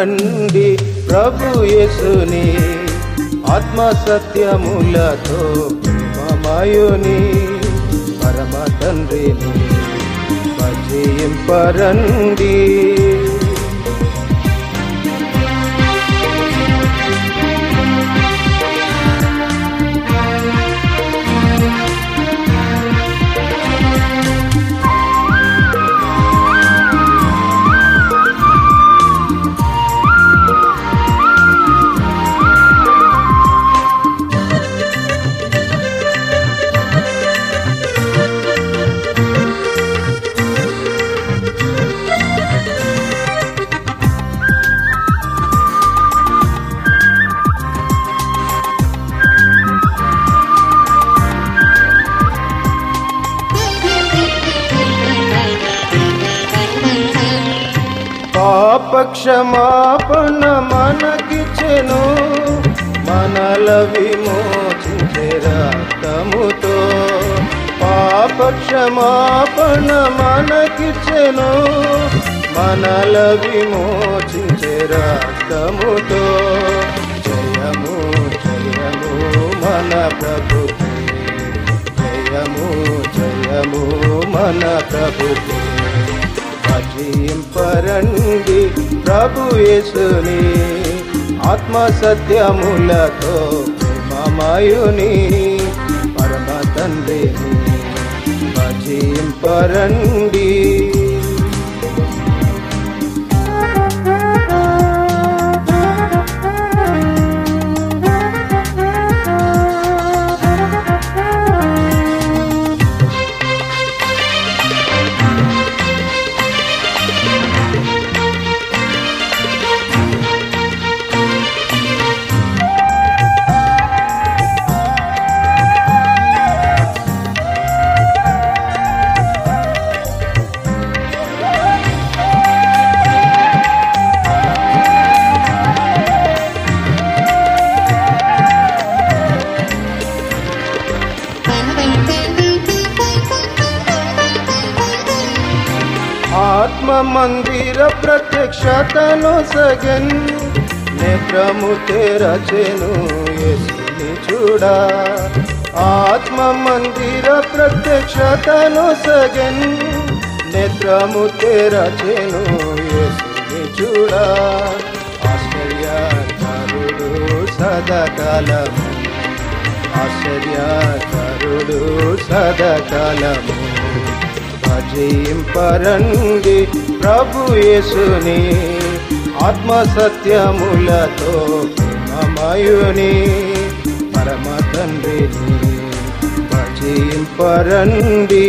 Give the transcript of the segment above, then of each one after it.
రండి ప్రభు యేసుని ఆత్మ సత్యములతో ప్రేమమయుని పరమ తండ్రిని భజింపరండి పాప క్షమాపణ మనకిచ్చెను మనల విమోచించే రక్తముతో పాప క్షమాపణ మనకిచ్చెను మనల విమోచించే రక్తముతో జయము జయము మన ప్రభుకి జయము జయము మన ప్రభుకి భజింపరండి ప్రభు యేసుని ఆత్మ సత్యములతో ప్రేమమయుని పరమ తండ్రిని భజింపరండి ఆత్మ మందిర ప్రత్యక్షతను సగన్ నేత్రము తెరచెను యేసుని చూడా ఆత్మ మందిర ప్రత్యక్షతను సగన్ నేత్రము తెరచెను యేసుని చూడా ఆశ్చర్యకరుడు సదాకాలము ఆశ్చర్యకరుడు సదాకాలము భజింపరండి ప్రభు యేసుని ఆత్మ సత్యములతో ప్రేమమయుని పరమ తండ్రిని భజింపరండి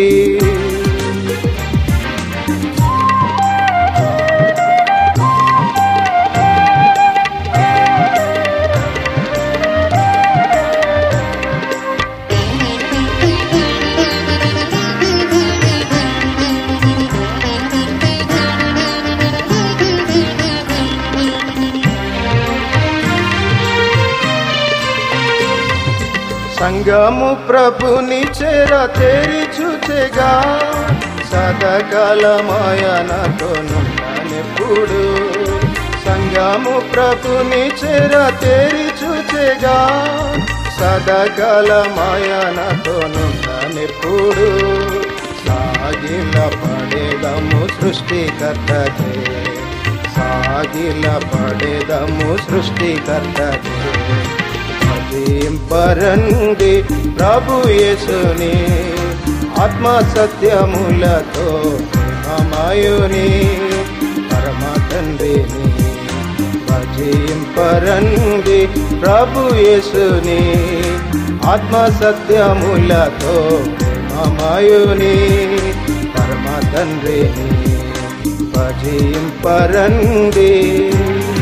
సంగము ప్రభుని చెర తెరిచుచెగా సదకాలమాయనతోనున్నానెప్పుడు సంగము ప్రభుని చెర తెరిచుచెగా సదకాలమాయనతోనున్నానెప్పుడు సాగిల పడేదము సృష్టికర్తకే సాగిల పడేదము సృష్టికర్తకే భజింపరండి ప్రభు యేసుని ఆత్మ సత్యములతో అమాయుని పరమ తండ్రిని భజింపరండి ప్రభు యేసుని ఆత్మ సత్యములతో అమాయుని పరమ తండ్రిని భజింపరండి